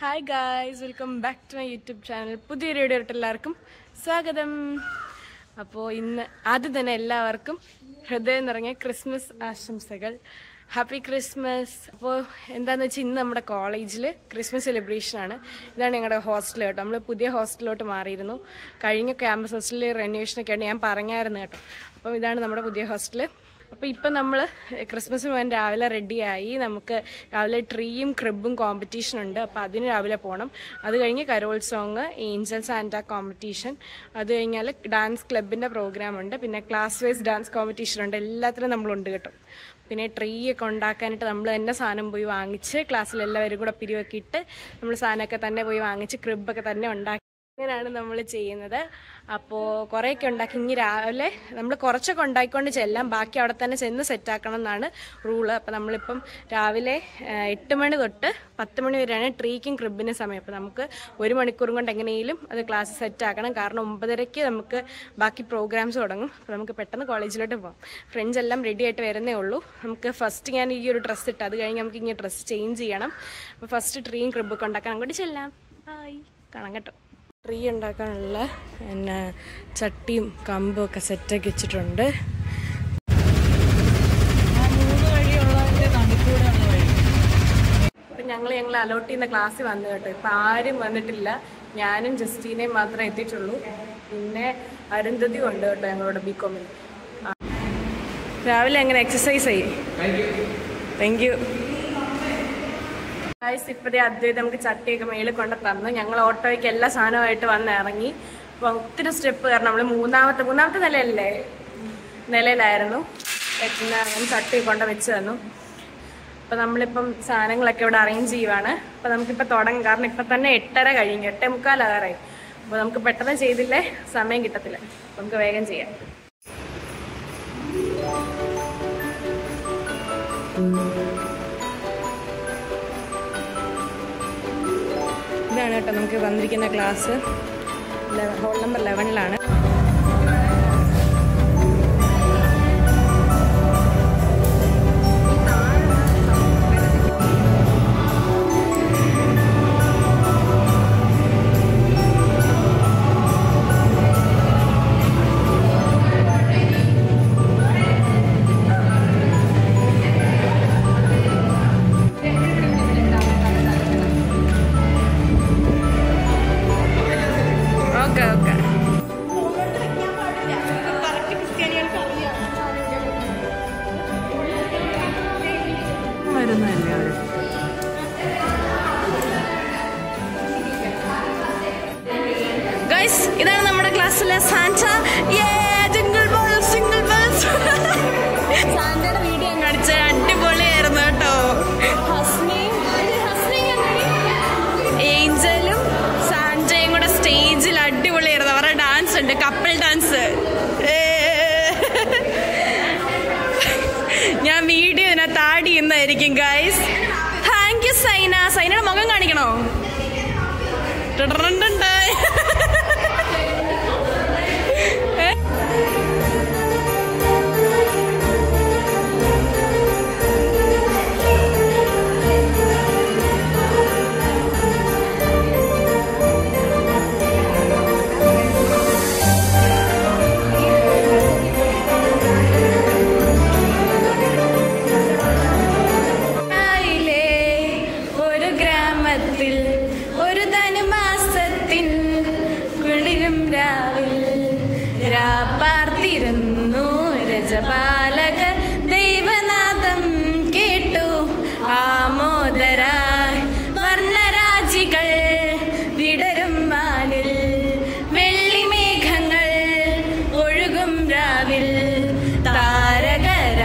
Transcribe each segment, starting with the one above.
Hi guys welcome back to my YouTube channel പുതിയൊരു video ആയിട്ട് എല്ലാവർക്കും സ്വാഗതം അപ്പോൾ ഇന്ന് ആദ്യം തന്നെ എല്ലാവർക്കും ഹൃദയം നിറഞ്ഞ ക്രിസ്മസ് ആശംസകൾ ഹാപ്പി ക്രിസ്മസ് അപ്പോൾ എന്താണെന്ന് വെച്ചാൽ ഇന്ന് നമ്മുടെ കോളേജിൽ ക്രിസ്മസ് സെലിബ്രേഷൻ ആണ് ഇതാണ് ഞങ്ങളുടെ ഹോസ്റ്റൽ കേട്ടോ നമ്മൾ പുതിയ ഹോസ്റ്റലിലോട്ട് മാറിയിരുന്നു കഴിഞ്ഞ ക്യാമ്പസ് ഹോസ്റ്റലിൽ റെനോവേഷനൊക്കെ ആണ് ഞാൻ പറഞ്ഞായിരുന്നു കേട്ടോ അപ്പം ഇതാണ് നമ്മുടെ പുതിയ ഹോസ്റ്റൽ അപ്പോൾ ഇപ്പം നമ്മൾ ക്രിസ്മസിന് പോകാൻ രാവിലെ റെഡിയായി നമുക്ക് രാവിലെ ട്രീയും ക്രിബും കോമ്പറ്റീഷൻ ഉണ്ട് അപ്പോൾ അതിന് രാവിലെ പോകണം അത് കഴിഞ്ഞ് carol song angel Santa competition അത് കഴിഞ്ഞാൽ ഡാൻസ് ക്ലബിൻ്റെ പ്രോഗ്രാം ഉണ്ട് പിന്നെ ക്ലാസ് വൈസ് ഡാൻസ് കോമ്പറ്റീഷൻ ഉണ്ട് എല്ലാത്തിനും നമ്മളുണ്ട് കേട്ടോ പിന്നെ ട്രീ ഒക്കെ ഉണ്ടാക്കാനായിട്ട് നമ്മൾ തന്നെ സാധനം പോയി വാങ്ങിച്ച് ക്ലാസ്സിൽ എല്ലാവരും കൂടെ പിരിവൊക്കെ ഇട്ട് നമ്മൾ സാധനമൊക്കെ തന്നെ പോയി വാങ്ങിച്ച് ക്രിബൊക്കെ തന്നെ ഉണ്ടാക്കി അങ്ങനെയാണ് നമ്മൾ ചെയ്യുന്നത് അപ്പോൾ കുറേയൊക്കെ ഉണ്ടാക്കി ഇനി രാവിലെ നമ്മൾ കുറച്ചൊക്കെ ഉണ്ടാക്കിക്കൊണ്ട് ചെല്ലാം ബാക്കി അവിടെ തന്നെ ചെന്ന് സെറ്റാക്കണം എന്നാണ് റൂള് അപ്പോൾ നമ്മളിപ്പം രാവിലെ ആ, എട്ട് മണി തൊട്ട് പത്ത് മണി വരെയാണ് ട്രീക്കും ക്രിബിനും സമയം അപ്പോൾ നമുക്ക് ഒരു മണിക്കൂറും കൊണ്ട് എങ്ങനെയും അത് ക്ലാസ് സെറ്റാക്കണം കാരണം ഒമ്പതരയ്ക്ക് നമുക്ക് ബാക്കി പ്രോഗ്രാംസ് തുടങ്ങും അപ്പോൾ നമുക്ക് പെട്ടെന്ന് കോളേജിലോട്ട് പോകാം ഫ്രണ്ട്സ് എല്ലാം റെഡി ആയിട്ട് വരുന്നേ ഉള്ളൂ നമുക്ക് ഫസ്റ്റ് ഞാൻ ഈ ഒരു ഡ്രസ്സ് ഇട്ട് അത് കഴിഞ്ഞ് നമുക്ക് ഇങ്ങനെ ഡ്രസ്സ് ചേഞ്ച് ചെയ്യണം അപ്പോൾ ഫസ്റ്റ് ട്രീയും ക്രിബൊക്കെ ഉണ്ടാക്കാൻ അങ്ങോട്ട് ചെല്ലാം ബായ് കാണാം കേട്ടോ ട്രീ ഉണ്ടാക്കാനുള്ള പിന്നെ ചട്ടിയും കമ്പും ഒക്കെ സെറ്റാക്കി വെച്ചിട്ടുണ്ട് ഇപ്പം ഞങ്ങൾ ഞങ്ങൾ അലോട്ട് ചെയ്യുന്ന ക്ലാസ്സിൽ വന്നു കേട്ടോ ഇപ്പം ആരും വന്നിട്ടില്ല ഞാനും ജസ്റ്റീനയും മാത്രമേ എത്തിയിട്ടുള്ളൂ പിന്നെ അരുന്ധതി ഉണ്ട് കേട്ടോ ഞങ്ങളോട് ബി കോമിൽ രാവിലെ എങ്ങനെ എക്സസൈസ് ചെയ്യും താങ്ക് യു ഗായ്സ് ഇപ്പതേ അദ്വൈത് നമുക്ക് ചട്ടിയൊക്കെ മേളിൽ കൊണ്ട് തന്നു ഞങ്ങൾ ഓട്ടോയ്ക്ക് എല്ലാ സാധനമായിട്ട് വന്ന് ഇറങ്ങി അപ്പൊ ഒത്തിരി സ്റ്റെപ്പ് കാരണം നമ്മൾ മൂന്നാമത്തെ മൂന്നാമത്തെ നിലയല്ലേ നിലയിലായിരുന്നു പിന്നെ അങ്ങനെ ചട്ടി കൊണ്ട് വെച്ച് തന്നു അപ്പൊ നമ്മളിപ്പം സാധനങ്ങളൊക്കെ ഇവിടെ അറേഞ്ച് ചെയ്യുവാണ് അപ്പൊ നമുക്കിപ്പോ തുടങ്ങും കാരണം ഇപ്പൊ തന്നെ എട്ടര കഴിഞ്ഞു എട്ടേ മുക്കാലാകാറായി അപ്പൊ നമുക്ക് പെട്ടെന്ന് ചെയ്തില്ലേ സമയം കിട്ടത്തില്ല അപ്പൊ നമുക്ക് വേഗം ചെയ്യാം ഇതാണ് കേട്ടോ നമുക്ക് വന്നിരിക്കുന്ന ക്ലാസ് ഹോൾ നമ്പർ ലെവനിലാണ് ഓക്കെ ഓക്കെ വരുന്നതല്ലേ അവര് ഗൈസ് ഇതാണ് നമ്മുടെ ക്ലാസ്സിലെ Santa jingle bells single bells സാന്റയുടെ വീഡിയോ കാണിച്ച അടിപൊളിയായിരുന്നു കേട്ടോ ഏഞ്ചലും സാന്റയും കൂടെ സ്റ്റേജിൽ അടിപൊളിയായിരുന്നു അവരുടെ ഡാൻസ് ഉണ്ട് കപ്പിൾ ഡാൻസ് ഞാൻ വീഡിയോ ഇതിനകത്ത് ആഡ് ചെയ്യുന്നതായിരിക്കും ഗൈസ് താങ്ക് യു സൈന സൈനയുടെ മുഖം കാണിക്കണോ ടുടുറുണ്ടുണ്ട്. ഏ? രാവിലെ ഒരു ഗ്രാമത്തിൽ ഒരു ധനുമാസത്തിൻ കുളിരും രാവിൽ രാപ്പാർത്തിരുന്നു രജപാലക ദൈവനാഥം കേട്ടു ആമോദരായി വർണ്ണരാജികൾ വിടരും വാനിൽ വെള്ളിമേഘങ്ങൾ ഒഴുകും രാവിൽ താരക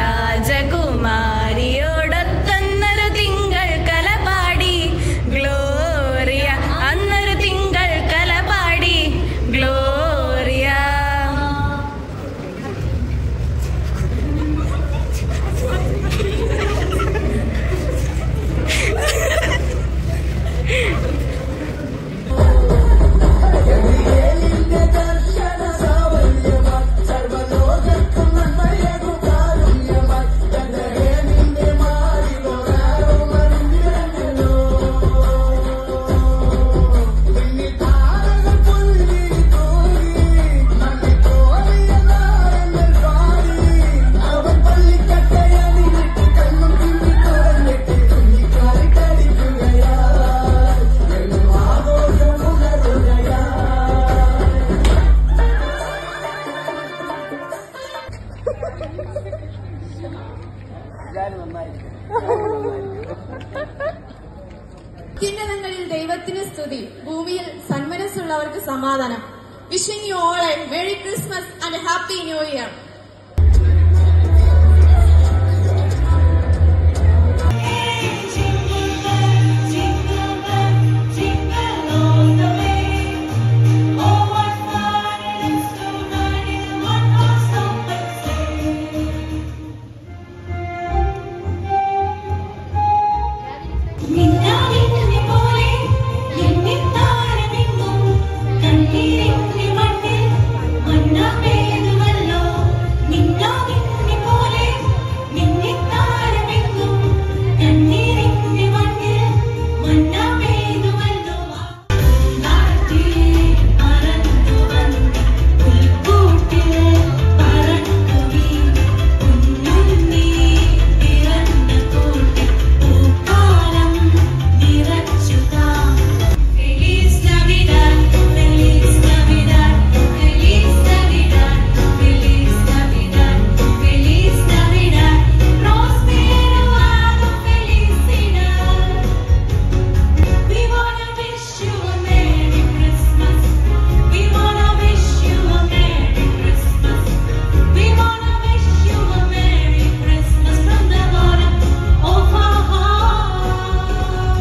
രാജകുമാരിയോടൊത്തൊന്നൊരു തിങ്കൾ കലപാടി ഗ്ലോറിയ അന്നൊരു തിങ്കൾ കലപാടി ഗ്ലോറിയ ഉന്നതങ്ങളിൽ ദൈവത്തിന് സ്തുതി ഭൂമിയിൽ സന്മനസ്സുള്ളവർക്ക് സമാധാനം wishing you all a merry Christmas and happy new year മിന്നാമിന്നി പോലെ എണ്ണിത്താരമെങ്ങും കണ്ണീരിന്നി മണ്ണിൽ മന്ന പെയ്തുവല്ലോ മിന്നാമിന്നി പോലെ മിന്നിത്താരമെങ്ങും കണ്ണീരിന്നി മണ്ണിൽ മന്ന പെയ്തുവല്ലോ നാട്ടിൽ പറന്നു വന്ന് പുൽക്കൂട്ടിൽ പറന്നു വീണു കുഞ്ഞുണ്ണി പിറന്ന കൂട്ടിൽ പൂക്കാലം നിറച്ചുതാ Feliz Navidad, Feliz Navidad, Feliz Navidad, Feliz Navidad, Feliz Navidad, Prospero año felicidad. We wanna wish you a Merry Christmas. We wanna wish you a Merry Christmas. We wanna wish you a Merry Christmas from the bottom of our hearts.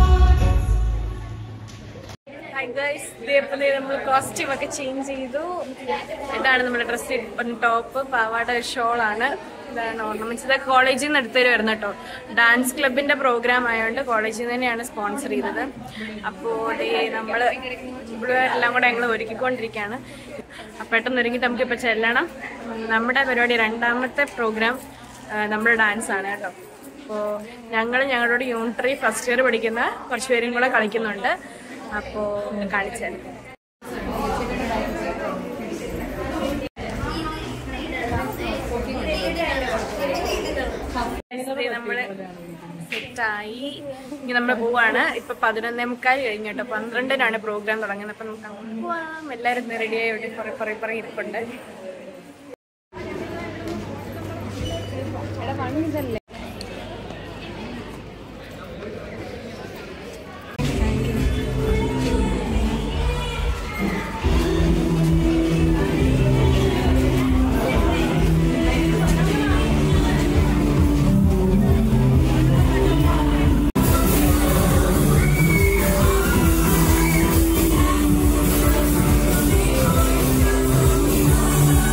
Hi guys ഇതേപോലെ നമ്മൾ costume ഒക്കെ change ചെയ്തു ഇതാണ് നമ്മുടെ dress top പാവാട ഷോളാണ് ഇതാണ് ornaments ഇത് കോളേജിൽ നിന്ന് എടുത്തു വരുന്ന കേട്ടോ ഡാൻസ് ക്ലബിന്റെ പ്രോഗ്രാം ആയതുകൊണ്ട് കോളേജിൽ നിന്ന് തന്നെയാണ് സ്പോൺസർ ചെയ്തത് അപ്പോൾ ദേ നമ്മൾ എല്ലാം കൂടെ ഞങ്ങൾ ഒരുക്കിക്കൊണ്ടിരിക്കുകയാണ് അപ്പം പെട്ടെന്ന് ഒരുങ്ങിയിട്ട് നമുക്കിപ്പോൾ ചെല്ലണം നമ്മുടെ പരിപാടി രണ്ടാമത്തെ പ്രോഗ്രാം നമ്മുടെ ഡാൻസ് ആണ് കേട്ടോ അപ്പോൾ ഞങ്ങൾ ഞങ്ങളോട് യൂണിറ്ററി ഫസ്റ്റ് ഇയർ പഠിക്കുന്ന കുറച്ച് പേരും കൂടെ കളിക്കുന്നുണ്ട് അപ്പോൾ കാണിച്ചാൽ നമ്മള് സെറ്റായി ഇനി നമ്മൾ പോവാണ് ഇപ്പൊ പതിനൊന്നേ മുക്കാൽ കഴിഞ്ഞു കേട്ടോ പന്ത്രണ്ടിനാണ് പ്രോഗ്രാം തുടങ്ങുന്നത് അപ്പൊ നമുക്ക് അങ്ങോട്ട് പോവാം എല്ലാവരും റെഡിയായി ഇവിടെ കുറെ കുറെ കുറെ ഇരിപ്പുണ്ട് Feliz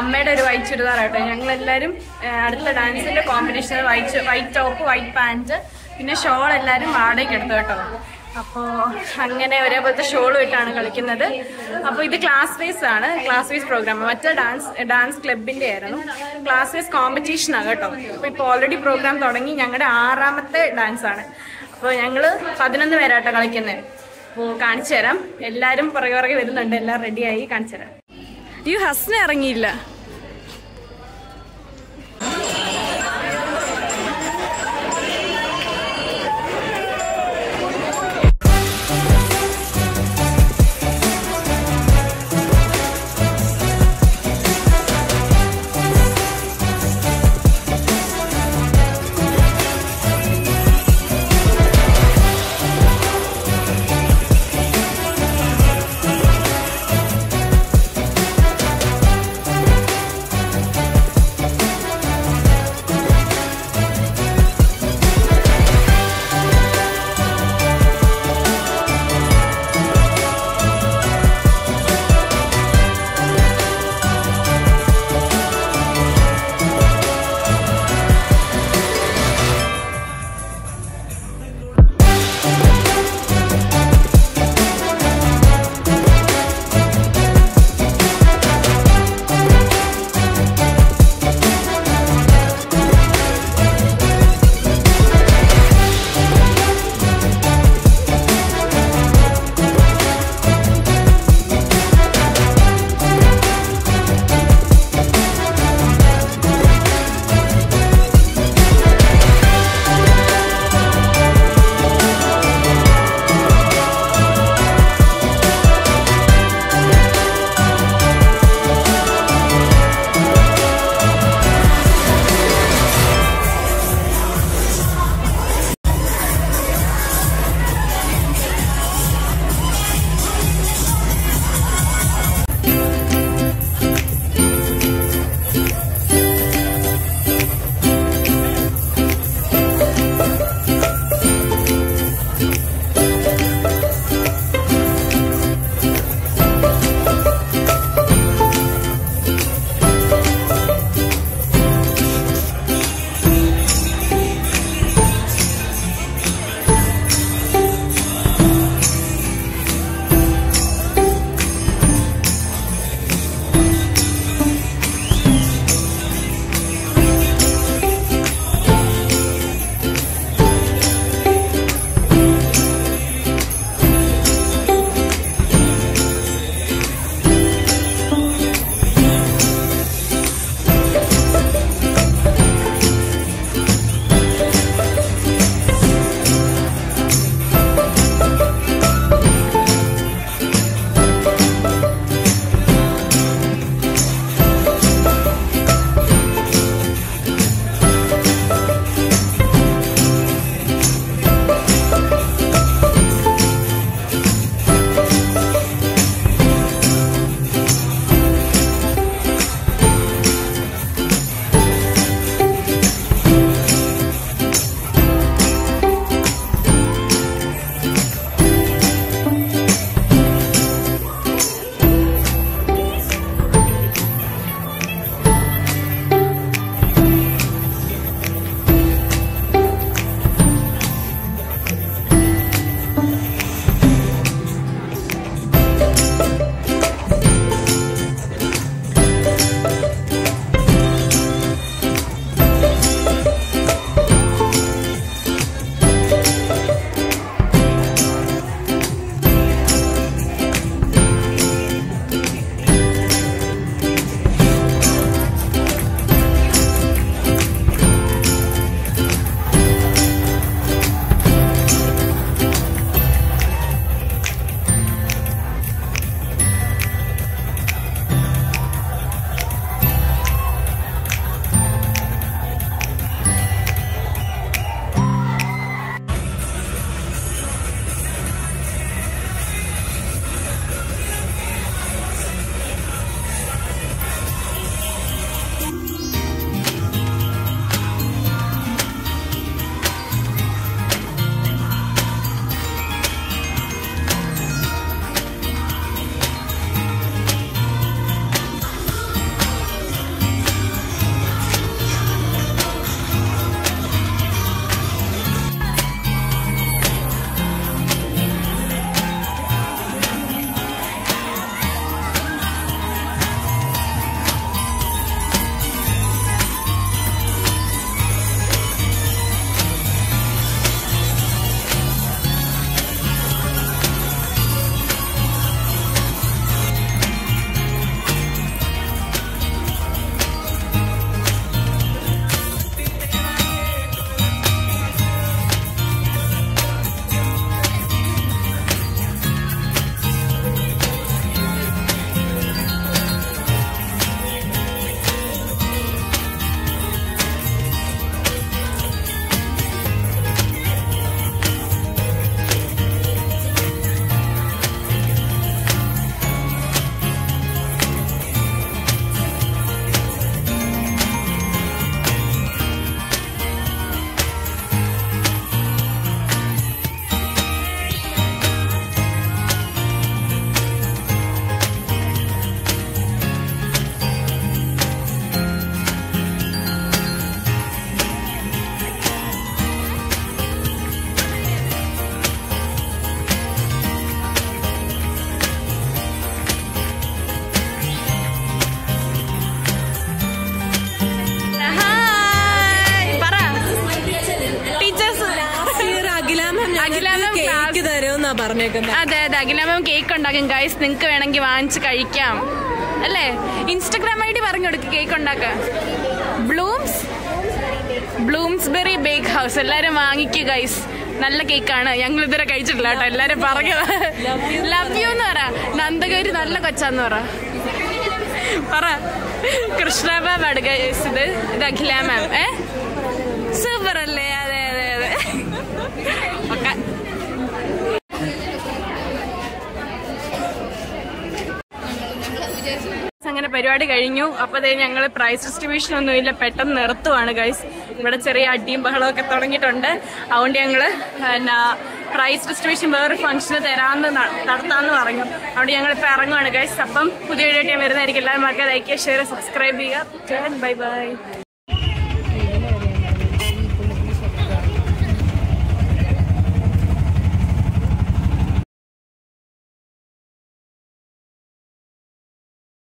അമ്മയുടെ ഒരു വൈറ്റ് ചുരിദാർ കേട്ടോ ഞങ്ങൾ എല്ലാവരും അടുത്ത ഡാൻസിന്റെ competition white white top white pant പിന്നെ ഷോൾ എല്ലാവരും വാടകയ്ക്ക് എടുത്തു കേട്ടോ അപ്പോൾ അങ്ങനെ ഒരേപോലത്തെ ഷോളും ഇട്ടാണ് കളിക്കുന്നത് അപ്പോൾ ഇത് ക്ലാസ് വൈസ് ആണ് ക്ലാസ് വൈസ് പ്രോഗ്രാം മറ്റേ ഡാൻസ് ഡാൻസ് ക്ലബിന്റെ ആയിരുന്നു ക്ലാസ് വൈസ് കോമ്പറ്റീഷൻ ആണ് കേട്ടോ അപ്പോൾ ഇപ്പോൾ ഓൾറെഡി പ്രോഗ്രാം തുടങ്ങി ഞങ്ങളുടെ ആറാമത്തെ ഡാൻസ് ആണ് അപ്പോൾ ഞങ്ങൾ പതിനൊന്ന് പേരാട്ടോ കളിക്കുന്നത് അപ്പോൾ കാണിച്ചു തരാം എല്ലാവരും പുറകെ പുറകെ വരുന്നുണ്ട് എല്ലാം റെഡിയായി കാണിച്ചു തരാം ഈ ഹസ്ന ഇറങ്ങിയില്ല ും പറഞ്ഞേക്കുന്നത് അതെ അതെ അഖിലാമം കേക്ക് ഉണ്ടാക്കും ഗൈസ് നിങ്ങൾക്ക് വേണമെങ്കിൽ വാങ്ങിച്ച് കഴിക്കാം അല്ലേ ഇൻസ്റ്റഗ്രാം ഐ ഡി പറഞ്ഞു കൊടുക്ക് കേക്ക് ഉണ്ടാക്കാൻ ബ്ലൂംസ് ബ്ലൂംസ്ബെറി ബേക്ക് ഹൗസ് എല്ലാരും വാങ്ങിക്കുക ഗൈസ് നല്ല കേക്കാണ് ഞങ്ങൾ ഇതുവരെ കഴിച്ചിട്ടില്ല കേട്ടോ എല്ലാരും പറഞ്ഞു ലവ് യു എന്ന് പറ നന്ദഗൗരി നല്ല കൊച്ചാന്ന് പറ പറ കൃഷ്ണ മാം ആണ് ഗൈസ് ഇത് ഇത് അഖില മാം ഏ സൂപ്പർ അല്ലേ അതെ അതെ അതെ ഓക്കെ അങ്ങനെ പരിപാടി കഴിഞ്ഞു അപ്പൊ ദേ ഞങ്ങൾ പ്രൈസ് ഡിസ്ട്രിബ്യൂഷൻ ഒന്നുമില്ല പെട്ടെന്ന് നിർത്തുവാണ് ഗൈസ് ഇവിടെ ചെറിയ അടിയും ബഹളവും ഒക്കെ തുടങ്ങിയിട്ടുണ്ട് അതുകൊണ്ട് ഞങ്ങള് എന്നാ പ്രൈസ് ഡിസ്ട്രിബ്യൂഷൻ വേറൊരു ഫംഗ്ഷന് തരാമെന്ന് ന- നടത്താമെന്ന് പറഞ്ഞു അതുകൊണ്ട് ഞങ്ങൾ ഇപ്പൊ ഇറങ്ങുവാണ് ഗൈസ് അപ്പം പുതിയ വീഡിയോ ഞാൻ വരുന്നതായിരിക്കും എല്ലാവരും മറക്കാതെ ലൈക്ക് ഷെയർ സബ്സ്ക്രൈബ് ചെയ്യുക ബൈ ബൈ